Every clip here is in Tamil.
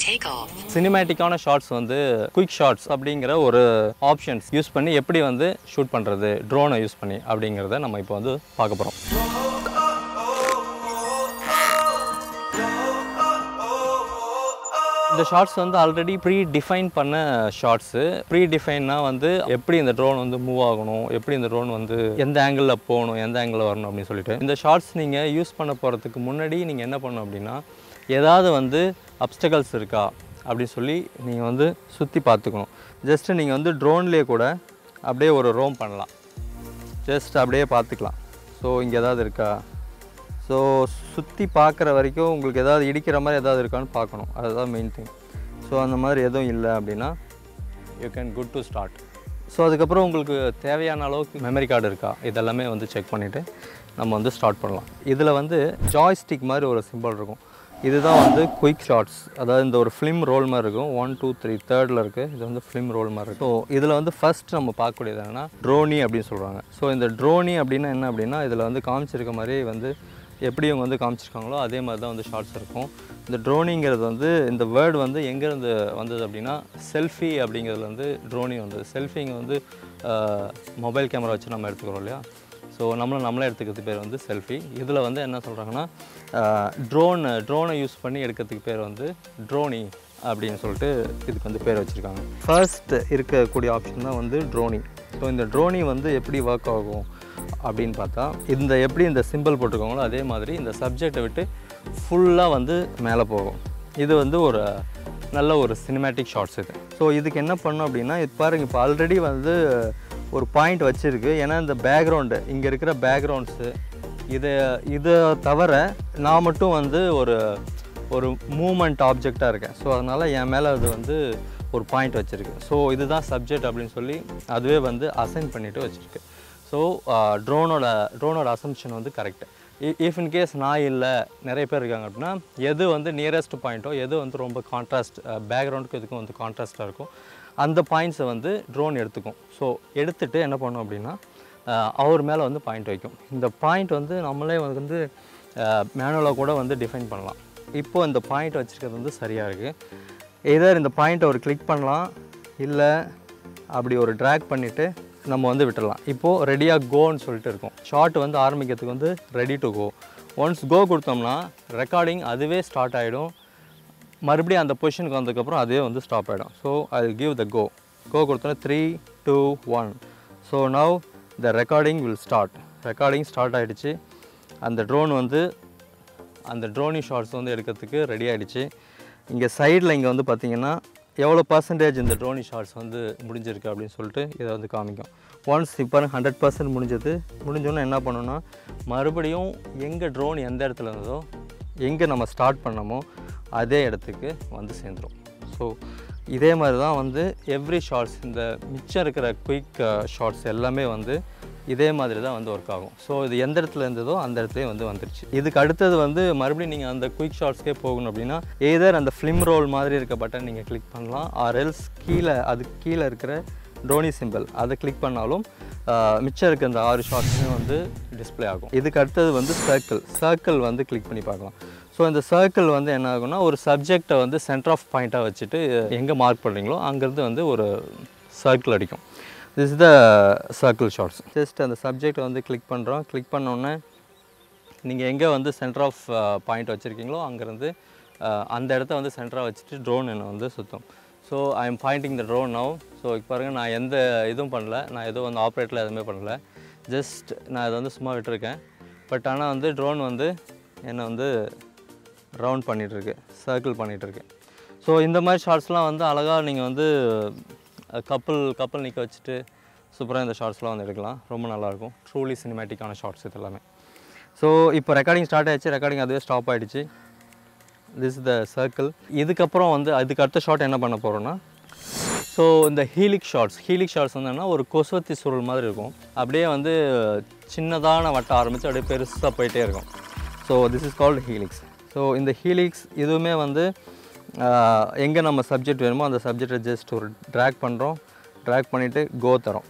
take off. சினிமேட்டிக்கான ஷார்ட்ஸ் வந்து குயிக் ஷார்ட்ஸ் அப்படிங்கிற ஒரு ஆப்ஷன்ஸ் யூஸ் பண்ணி எப்படி வந்து ஷூட் பண்ணுறது ட்ரோனை யூஸ் பண்ணி அப்படிங்கிறத நம்ம இப்போ வந்து பார்க்க போகிறோம் இந்த ஷார்ட்ஸ் வந்து ஆல்ரெடி ப்ரீ டிஃபைன் பண்ண ஷார்ட்ஸு ப்ரீ டிஃபைன்னா வந்து எப்படி இந்த ட்ரோன் வந்து மூவ் ஆகணும் எப்படி இந்த ட்ரோன் வந்து எந்த ஆங்கிளில் போகணும் எந்த ஆங்கிளில் வரணும் அப்படின்னு சொல்லிட்டு இந்த ஷார்ட்ஸ் நீங்கள் யூஸ் பண்ண போகிறதுக்கு முன்னாடி நீங்கள் என்ன பண்ணணும் அப்படின்னா ஏதாவது வந்து அப்டகல்ஸ் இருக்கா அப்படின்னு சொல்லி நீங்கள் வந்து சுற்றி பார்த்துக்கணும் ஜஸ்ட்டு நீங்கள் வந்து ட்ரோன்லேயே கூட அப்படியே ஒரு ரோம் பண்ணலாம் ஜஸ்ட் அப்படியே பார்த்துக்கலாம் ஸோ இங்கே ஏதாவது இருக்கா ஸோ சுற்றி பார்க்குற வரைக்கும் உங்களுக்கு ஏதாவது இடிக்கிற மாதிரி ஏதாவது இருக்கான்னு பார்க்கணும் அதுதான் மெயின் திங் ஸோ அந்த மாதிரி எதுவும் இல்லை அப்படின்னா you can good to start so அதுக்கப்புறம் உங்களுக்கு தேவையான அளவுக்கு மெமரி கார்டு இருக்கா இதெல்லாமே வந்து செக் பண்ணிவிட்டு நம்ம வந்து ஸ்டார்ட் பண்ணலாம் இதில் வந்து ஜாய்ஸ்டிக் மாதிரி ஒரு சிம்பிள் இருக்கும் இதுதான் வந்து குயிக் ஷார்ட்ஸ் அதாவது இந்த ஒரு ஃபிலிம் ரோல் மாதிரி இருக்கும் ஒன் டூ த்ரீ தேர்டில் இருக்குது இது வந்து ஃபிலிம் ரோல் மாதிரி இருக்கும் ஸோ இதில் வந்து ஃபர்ஸ்ட் நம்ம பார்க்கக்கூடியது என்னன்னா ட்ரோனி அப்படின்னு சொல்கிறாங்க ஸோ இந்த ட்ரோனி அப்படின்னா என்ன அப்படின்னா இதில் வந்து காமிச்சிருக்க மாதிரி வந்து எப்படி இவங்க வந்து காமிச்சிருக்காங்களோ அதே மாதிரி தான் வந்து ஷார்ட்ஸ் இருக்கும் இந்த ட்ரோனிங்கிறது வந்து இந்த வேர்டு வந்து எங்கேருந்து வந்தது அப்படின்னா செல்ஃபி அப்படிங்கிறதுல வந்து ட்ரோனி வந்தது செல்ஃபிங்க வந்து மொபைல் கேமரா வச்சு நம்ம எடுத்துக்கிறோம் இல்லையா ஸோ நம்மளை நம்மளே எடுத்துக்கிறது பேர் வந்து செல்ஃபி இதில் வந்து என்ன சொல்கிறாங்கன்னா ட்ரோன் ட்ரோனை யூஸ் பண்ணி எடுக்கிறதுக்கு பேர் வந்து ட்ரோனி அப்படின்னு சொல்லிட்டு இதுக்கு வந்து பேர் வச்சுருக்காங்க ஃபர்ஸ்ட் இருக்கக்கூடிய ஆப்ஷன் தான் வந்து ட்ரோனி ஸோ இந்த ட்ரோனி வந்து எப்படி ஒர்க் ஆகும் அப்படின்னு பார்த்தா இந்த எப்படி இந்த சிம்பிள் போட்டிருக்காங்களோ அதே மாதிரி இந்த சப்ஜெக்டை விட்டு ஃபுல்லாக வந்து மேலே போகும் இது வந்து ஒரு நல்ல ஒரு சினிமேட்டிக் ஷார்ட்ஸ் இது ஸோ இதுக்கு என்ன பண்ணோம் அப்படின்னா இது பாருங்க இப்போ ஆல்ரெடி வந்து ஒரு பாயிண்ட் வச்சுருக்கு ஏன்னா இந்த பேக்ரவுண்டு இங்கே இருக்கிற பேக்ரவுண்ட்ஸு இதை இதை தவிர நான் மட்டும் வந்து ஒரு ஒரு மூமெண்ட் ஆப்ஜெக்டாக இருக்கேன் ஸோ அதனால் என் மேலே அது வந்து ஒரு பாயிண்ட் வச்சுருக்கு ஸோ இதுதான் சப்ஜெக்ட் அப்படின்னு சொல்லி அதுவே வந்து அசைன் பண்ணிவிட்டு வச்சுருக்கு ஸோ ட்ரோனோட ட்ரோனோட அசம்ஷன் வந்து கரெக்ட் இஃப் இன் கேஸ் நான் இல்லை நிறைய பேர் இருக்காங்க அப்படின்னா எது வந்து நியரஸ்ட் பாயிண்ட்டோ எது வந்து ரொம்ப கான்ட்ராஸ்ட் பேக்ரவுண்டுக்கு இதுக்கும் வந்து கான்ட்ராஸ்ட்டாக இருக்கும் அந்த பாயிண்ட்ஸை வந்து ட்ரோன் எடுத்துக்கும் ஸோ எடுத்துட்டு என்ன பண்ணும் அப்படின்னா அஹ், அவர் மேலே வந்து பாயிண்ட் வைக்கும் இந்த பாயிண்ட் வந்து நம்மளே வந்து மேனுவலாக கூட வந்து டிஃபைன் பண்ணலாம் இப்போ இந்த பாயிண்ட் வச்சுருக்கிறது வந்து சரியாக இருக்குது எதர் இந்த பாயிண்ட்டை ஒரு கிளிக் பண்ணலாம் இல்லை அப்படி ஒரு ட்ராக் பண்ணிவிட்டு நம்ம வந்து விட்டுடலாம் இப்போது ரெடியாக கோன்னு சொல்லிட்டு இருக்கும் ஷார்ட் வந்து ஆரம்பிக்கிறதுக்கு வந்து ready to go once go கொடுத்தோம்னா ரெக்கார்டிங் அதுவே ஸ்டார்ட் ஆகிடும் மறுபடியும் அந்த பொசிஷனுக்கு வந்ததுக்கப்புறம் அதுவே வந்து ஸ்டாப் ஆகிடும் so I give the go go கொடுத்தோன்னா three two one so now the recording will start recording start ஆகிடுச்சு அந்த ட்ரோன் வந்து அந்த ட்ரோனி ஷார்ட்ஸ் வந்து எடுக்கிறதுக்கு ரெடி ஆகிடுச்சு இங்கே சைடில் இங்கே வந்து பார்த்தீங்கன்னா எவ்வளோ பர்சன்டேஜ் இந்த ட்ரோனி ஷார்ட்ஸ் வந்து முடிஞ்சிருக்கு அப்படின்னு சொல்லிட்டு இதை வந்து காமிக்கும் ஒன்ஸ் இப்போ ஹண்ட்ரட் பர்சன்ட் முடிஞ்சது முடிஞ்சோன்னே என்ன பண்ணணும்னா மறுபடியும் எங்கே ட்ரோன் எந்த இடத்துல இருந்ததோ எங்கே நம்ம ஸ்டார்ட் பண்ணமோ அதே இடத்துக்கு வந்து சேர்ந்துரும் ஸோ இதே மாதிரி தான் வந்து எவ்ரி ஷார்ட்ஸ் இந்த மிச்சம் இருக்கிற குயிக் ஷார்ட்ஸ் எல்லாமே வந்து இதே மாதிரி தான் வந்து ஒர்க் ஆகும் ஸோ இது எந்த இடத்துல இருந்ததோ அந்த இடத்துலயே வந்து வந்துருச்சு இதுக்கு அடுத்தது வந்து மறுபடியும் நீங்கள் அந்த குயிக் ஷார்ட்ஸ்க்கே போகணும் அப்படின்னா ஏதர் அந்த ஃபிலிம் ரோல் மாதிரி இருக்க பட்டன் நீங்கள் கிளிக் பண்ணலாம் ஆர் எல்ஸ் கீழே அது கீழே இருக்கிற டோனி சிம்பிள் அதை கிளிக் பண்ணாலும் ஆஹ், மிச்சம் இருக்க அந்த ஆறு ஷார்ட்ஸுமே வந்து டிஸ்ப்ளே ஆகும் இதுக்கு அடுத்தது வந்து சர்க்கிள் சர்க்கிள் வந்து கிளிக் பண்ணி பார்க்கலாம் ஸோ இந்த சர்க்கிள் வந்து என்ன ஆகும்னா ஒரு சப்ஜெக்டை வந்து சென்டர் ஆஃப் பாயிண்ட்டாக வச்சுட்டு எங்கே மார்க் பண்ணுறீங்களோ அங்கேருந்து வந்து ஒரு சர்க்கிள் அடிக்கும் this the circle shots just அந்த சப்ஜெக்டை வந்து கிளிக் பண்ணுறோம் கிளிக் பண்ணோன்னே நீங்கள் எங்கே வந்து சென்டர் ஆஃப் பாயிண்ட் வச்சுருக்கீங்களோ அங்கேருந்து அந்த இடத்த வந்து சென்டராக வச்சுட்டு ட்ரோன் என்ன வந்து சுற்றும் so I am pointing the drone now so இப்போ பாருங்கள் நான் எந்த இதுவும் பண்ணல நான் எதுவும் வந்து ஆப்ரேட்டில் எதுவுமே பண்ணல ஜஸ்ட் நான் இதை வந்து சும்மா விட்டுருக்கேன் பட் ஆனால் வந்து ட்ரோன் வந்து என்னை வந்து ரவுண்ட் பண்ணிகிட்ருக்கு சர்க்கிள் பண்ணிகிட்ருக்கு ஸோ இந்த மாதிரி ஷார்ட்ஸ்லாம் வந்து அழகாக நீங்கள் வந்து கப்பல் கப்பல் நிற்க வச்சுட்டு சூப்பராக இந்த ஷார்ட்ஸ்லாம் வந்து எடுக்கலாம் ரொம்ப நல்லாயிருக்கும் ட்ரூலி சினிமேட்டிக்கான ஷார்ட்ஸ் இது எல்லாமே ஸோ இப்போ ரெக்கார்டிங் ஸ்டார்ட் ஆயிடுச்சு ரெக்கார்டிங் அதுவே ஸ்டாப் ஆயிடுச்சு திஸ் த சர்க்கிள் இதுக்கப்புறம் வந்து அதுக்கு அடுத்த ஷாட் என்ன பண்ண போகிறோன்னா ஸோ இந்த ஹீலிக் ஷார்ட்ஸ் ஹீலிக் ஷார்ட்ஸ் வந்து என்னன்னா ஒரு கொசுவத்தி சுருள் மாதிரி இருக்கும் அப்படியே வந்து சின்னதான வட்டம் ஆரம்பித்து அப்படியே பெருசாக போயிட்டே இருக்கும் so this is called helix so இந்த ஹீலிக்ஸ் இதுவுமே வந்து எங்கே நம்ம சப்ஜெக்ட் வேணுமோ அந்த சப்ஜெக்டை ஜஸ்ட் ஒரு ட்ராக் பண்ணுறோம் ட்ராக் பண்ணிவிட்டு கோ தரோம்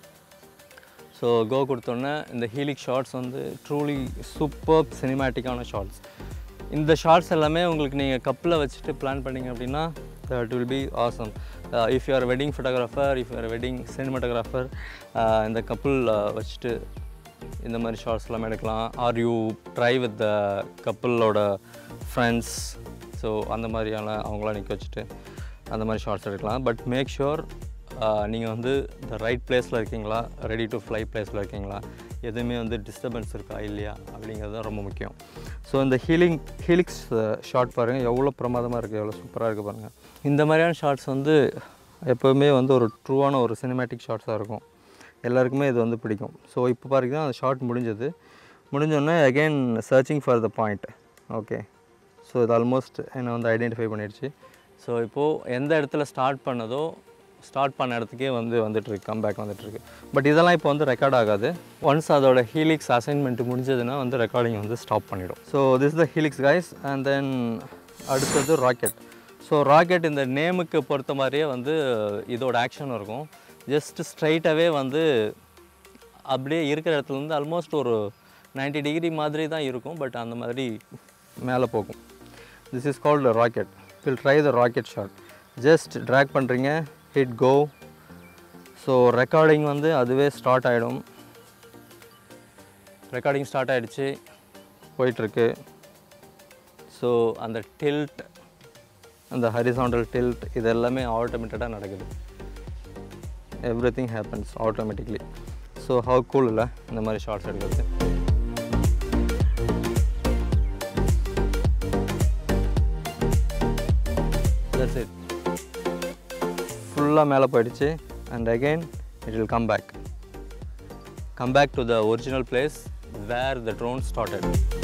ஸோ கோ கொடுத்தோன்னே இந்த ஹீலிக் ஷார்ட்ஸ் வந்து ட்ரூலி சூப்பர் சினிமேட்டிக்கான ஷார்ட்ஸ் இந்த ஷார்ட்ஸ் எல்லாமே உங்களுக்கு நீங்கள் கப்பில் வச்சுட்டு பிளான் பண்ணீங்க அப்படின்னா that will be awesome if you are wedding photographer if you are wedding cinematographer இந்த கப்புள் வச்சுட்டு இந்த மாதிரி ஷார்ட்ஸ் எல்லாமே எடுக்கலாம் or you try with the கப்புளோட ஃப்ரெண்ட்ஸ் ஸோ அந்த மாதிரியான அவங்களாம் நிற்க வச்சுட்டு அந்த மாதிரி ஷார்ட்ஸ் எடுக்கலாம் பட் மேக் ஷுர் நீங்கள் வந்து த ரைட் பிளேஸில் இருக்கீங்களா ரெடி டு ஃப்ளை பிளேஸில் இருக்கீங்களா எதுவுமே வந்து டிஸ்டர்பன்ஸ் இருக்கா இல்லையா அப்படிங்கிறது தான் ரொம்ப முக்கியம் ஸோ இந்த ஹீலிங் ஹீலிக்ஸ் ஷார்ட் பாருங்கள் எவ்வளோ பிரமாதமாக இருக்குது எவ்வளோ சூப்பராக இருக்குது பாருங்கள் இந்த மாதிரியான ஷார்ட்ஸ் வந்து எப்போவுமே வந்து ஒரு ட்ரூவான ஒரு சினிமேட்டிக் ஷார்ட்ஸாக இருக்கும் எல்லாருக்குமே இது வந்து பிடிக்கும் ஸோ இப்போ பாருங்க அந்த ஷார்ட் முடிஞ்சது முடிஞ்சோடனே again searching for the point okay so இது ஆல்மோஸ்ட் என்னை வந்து ஐடென்டிஃபை பண்ணிடுச்சு ஸோ இப்போது எந்த இடத்துல ஸ்டார்ட் பண்ணதோ ஸ்டார்ட் பண்ண இடத்துக்கே வந்து வந்துட்டுருக்கு கம்பேக் வந்துட்டுருக்கு பட் இதெல்லாம் இப்போ வந்து ரெக்கார்ட் ஆகாது ஒன்ஸ் அதோட ஹீலிக்ஸ் அசைன்மெண்ட் முடிஞ்சதுன்னா வந்து ரெக்கார்டிங் வந்து ஸ்டாப் பண்ணிடும் so this the helix guys and then அடுத்தது ராக்கெட் ஸோ ராக்கெட் இந்த நேமுக்கு பொறுத்த மாதிரியே வந்து இதோட ஆக்ஷன் இருக்கும் ஜஸ்ட் ஸ்ட்ரைட்டாகவே வந்து அப்படியே இருக்கிற இடத்துல இருந்து ஆல்மோஸ்ட் ஒரு 90 டிகிரி மாதிரி தான் இருக்கும் பட் அந்த மாதிரி மேலே போகும் this is called rocket will try the rocket shot just track பண்ணுறீங்க ஹிட் கோ ஸோ ரெக்கார்டிங் வந்து அதுவே ஸ்டார்ட் ஆகிடும் ரெக்கார்டிங் ஸ்டார்ட் ஆகிடுச்சு போயிட்டுருக்கு ஸோ அந்த டில்ட் அந்த ஹரிசாண்டல் டில்ட் இது எல்லாமே ஆட்டோமேட்டடாக நடக்குது everything happens automatically so how cool இல்லை இந்த மாதிரி ஷார்ட்ஸ் எடுக்கிறது தட்ஸ் இட் ஃபுல்லாக மேலே போயிடுச்சு and again it will come back come back to the original place where the drone started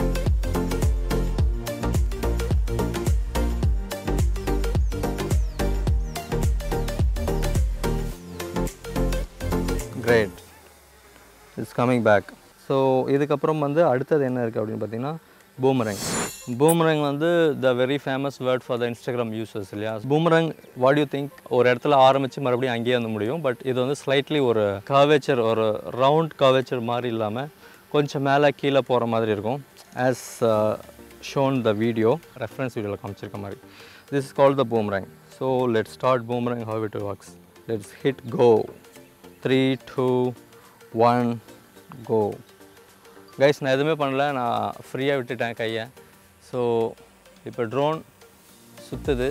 great it's coming back so இதுக்கப்புறம் வந்து அடுத்தது என்ன இருக்குது அப்படின்னு பார்த்தீங்கன்னா பூமரங் பூமரங் வந்து the very famous word for the Instagram users இல்லையா பூமரங் வாட் யூ திங்க் ஒரு இடத்துல ஆரம்பித்து மறுபடியும் அங்கேயே வந்து முடியும் பட் இது வந்து ஸ்லைட்லி ஒரு கர்வேச்சர் ஒரு ரவுண்ட் கர்வேச்சர் மாதிரி இல்லாமல் கொஞ்சம் மேலே கீழே போகிற மாதிரி இருக்கும் as shown the video reference வீடியோவில் காமிச்சிருக்க மாதிரி this is call the boomerang so let start boomerang how it works let's hit go three two one go guys நான் எதுவுமே பண்ணல நான் ஃப்ரீயாக விட்டுட்டேன் கையை ஸோ இப்போ ட்ரோன் சுற்றுது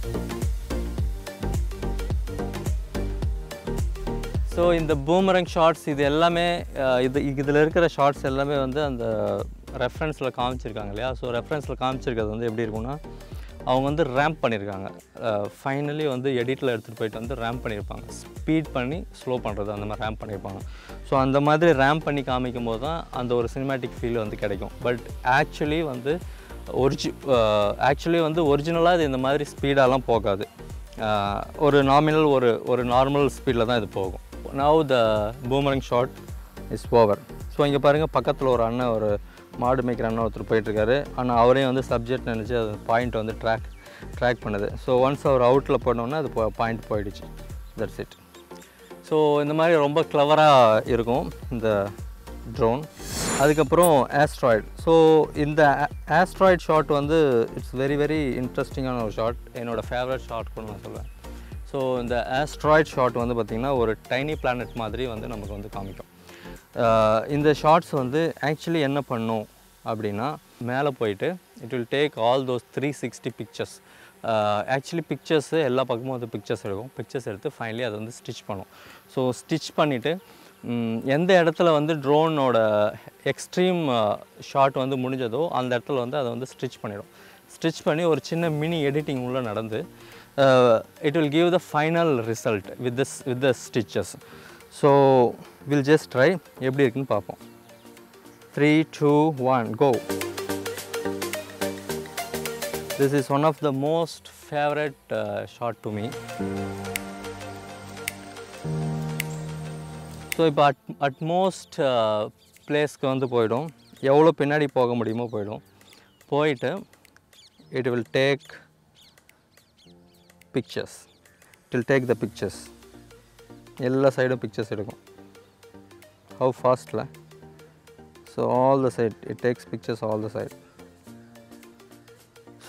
ஸோ இந்த பூமரங் ஷார்ட்ஸ் இது எல்லாமே அஹ், இது இதில் இருக்கிற ஷார்ட்ஸ் எல்லாமே வந்து அந்த ரெஃபரன்ஸில் காமிச்சிருக்காங்க இல்லையா ஸோ ரெஃபரன்ஸில் காமிச்சிருக்கிறது வந்து எப்படி இருக்கும்னா அவங்க வந்து ரேம்ப் பண்ணியிருக்காங்க ஃபைனலி வந்து எடிட்டில் எடுத்துகிட்டு போயிட்டு வந்து ரேம்ப் பண்ணியிருப்பாங்க ஸ்பீட் பண்ணி ஸ்லோ பண்ணுறது அந்த மாதிரி ரேம்ப் பண்ணியிருப்பாங்க ஸோ அந்த மாதிரி ரேம்ப் பண்ணி காமிக்கும் போது தான் அந்த ஒரு சினிமேட்டிக் ஃபீல் வந்து கிடைக்கும் பட் ஆக்சுவலி வந்து ஒரிஜி ஆக்சுவலி வந்து ஒரிஜினலாக இது இந்த மாதிரி ஸ்பீடாலாம் போகாது ஆஹ் ஒரு நாமினல் ஒரு ஒரு நார்மல் ஸ்பீடில் தான் இது போகும் now the boomerang shot is over so இங்கே பாருங்கள் பக்கத்தில் ஒரு அண்ணன் ஒரு மாடு மேய்க்கிற அண்ணன் ஒருத்தர் போயிட்டுருக்காரு ஆனால் அவரையும் வந்து சப்ஜெக்ட் நினச்சி அது பாயிண்ட் வந்து ட்ராக் ட்ராக் பண்ணுது ஸோ ஒன்ஸ் அவர் அவுட்டில் போனோன்னே அது பாயிண்ட் போயிடுச்சு தட்ஸ் இட் ஸோ இந்த மாதிரி ரொம்ப கிளவராக இருக்கும் இந்த ட்ரோன் அதுக்கப்புறம் ஆஸ்ட்ராய்டு ஸோ இந்த ஆஸ்ட்ராய்ட் ஷாட் வந்து இட்ஸ் வெரி வெரி இன்ட்ரெஸ்டிங்கான ஒரு ஷாட் என்னோடய ஃபேவரட் ஷாட் கூட நான் சொல்லுவேன் ஸோ இந்த ஆஸ்ட்ராய்ட் ஷாட் வந்து பார்த்திங்கன்னா ஒரு டைனி பிளானட் மாதிரி வந்து நமக்கு வந்து காமிக்கும் ஆஹ் இந்த ஷார்ட்ஸ் வந்து ஆக்சுவலி என்ன பண்ணும் அப்படின்னா மேலே போயிட்டு it will take all those three sixty pictures actually pictures எல்லா பக்கமும் வந்து பிக்சர்ஸ் எடுக்கும் பிக்சர்ஸ் எடுத்து ஃபைனலி அதை வந்து ஸ்டிச் பண்ணும் ஸோ ஸ்டிச் பண்ணிவிட்டு எந்த இடத்துல வந்து ட்ரோனோட எக்ஸ்ட்ரீம் ஷாட் வந்து முடிஞ்சதோ அந்த இடத்துல வந்து அதை வந்து ஸ்டிச் பண்ணிடும் ஸ்டிச் பண்ணி ஒரு சின்ன மினி எடிட்டிங் உள்ள நடந்து it will give the final result with this with the stitches so will just try எப்படி இருக்குன்னு பார்ப்போம் three two one go this is one of the most favourite shot to me so இப்போ அட் அட்மோஸ்ட் பிளேஸ்க்கு வந்து போயிடும் எவ்வளோ பின்னாடி போக முடியுமோ போயிடும் போயிட்டு it will take pictures it will take the pictures எல்லா சைடும் பிக்சர்ஸ் எடுக்கும் ஹவு ஃபாஸ்ட்டில் so all the side it tax pictures all the side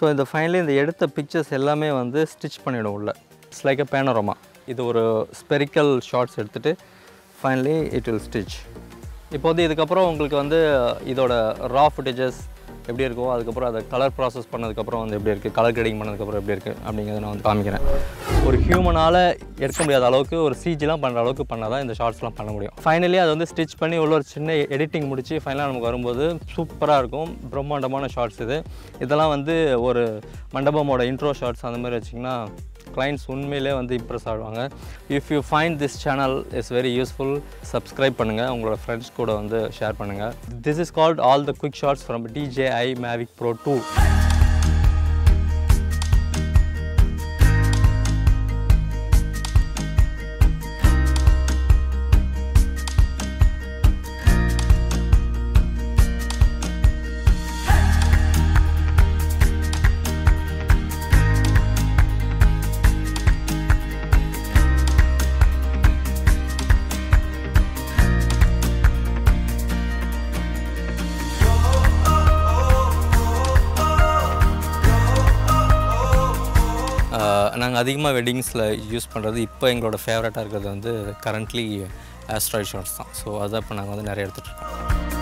so இந்த ஃபைனலி இந்த எடுத்த பிக்சர்ஸ் எல்லாமே வந்து ஸ்டிச் பண்ணிவிடும் உள்ள இட்ஸ் லைக் அ பேனரோமா இது ஒரு ஸ்பெரிக்கல் ஷார்ட்ஸ் எடுத்துகிட்டு ஃபைனலி இட் வில் ஸ்டிச் இப்போ வந்து இதுக்கப்புறம் உங்களுக்கு வந்து இதோட ரா ஃபுட்டேஜஸ் எப்படி இருக்கோ அதுக்கப்புறம் அதை கலர் ப்ராசஸ் பண்ணதுக்கப்புறம் வந்து எப்படி இருக்குது கலர் கிரேடிங் பண்ணதுக்கப்புறம் எப்படி இருக்குது அப்படிங்கிறத நான் வந்து காமிக்கிறேன் ஒரு ஹியூமனால் எடுக்க முடியாத அளவுக்கு ஒரு சிஜிலாம் பண்ணுற அளவுக்கு பண்ணால் தான் இந்த ஷார்ட்ஸ்லாம் பண்ண முடியும் ஃபைனலி அதை வந்து ஸ்டிச் பண்ணி உள்ள ஒரு சின்ன எடிட்டிங் முடிச்சு ஃபைனலாக நமக்கு வரும்போது சூப்பராக இருக்கும் பிரம்மாண்டமான ஷார்ட்ஸ் இது இதெல்லாம் வந்து ஒரு மண்டபமோட இன்ட்ரோ ஷார்ட்ஸ் அந்த மாதிரி வச்சிங்கன்னா கிளைண்ட்ஸ் உண்மையிலே வந்து இம்ப்ரெஸ் ஆடுவாங்க if you find this channel is very useful subscribe பண்ணுங்கள் உங்களோட ஃப்ரெண்ட்ஸ் கூட வந்து ஷேர் பண்ணுங்கள் this is called all the quick shots from DJI Mavic Pro two நாங்கள் அதிகமாக வெட்டிங்ஸில் யூஸ் பண்ணுறது இப்போ எங்களோட ஃபேவரட்டாக இருக்கிறது வந்து கரண்ட்லி ஆஸ்ட்ராய்ட் ஷார்ட்ஸ் தான் ஸோ அதான் இப்போ நாங்கள் வந்து நிறைய எடுத்துகிட்டு இருக்கோம்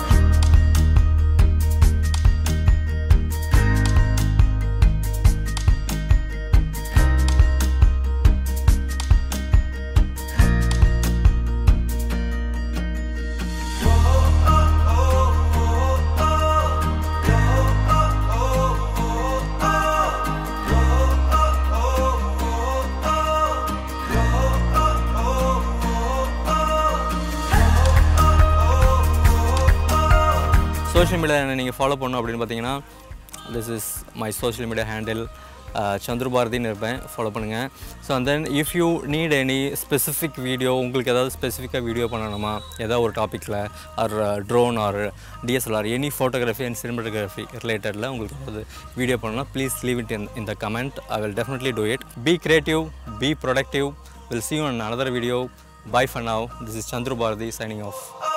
சோஷியல் மீடியா நீங்கள் ஃபாலோ பண்ணணும் அப்படின்னு பார்த்தீங்கன்னா this is my social media handle சந்துருபாரதின்னு இருப்பேன் ஃபாலோ பண்ணுங்கள் so and then if you need any specific video உங்களுக்கு ஏதாவது ஸ்பெசிஃபிக்காக வீடியோ பண்ணணுமா ஏதாவது ஒரு டாப்பிக்கில் or drone or DSLR any photography and cinematography ரிலேட்டடில் உங்களுக்கு ஏதாவது வீடியோ பண்ணணும்னா ப்ளீஸ் லீவ் இட் இன் இந்த comment I will definitely do it be creative be productive will see you in another video bye for now this is chandru bharati signing off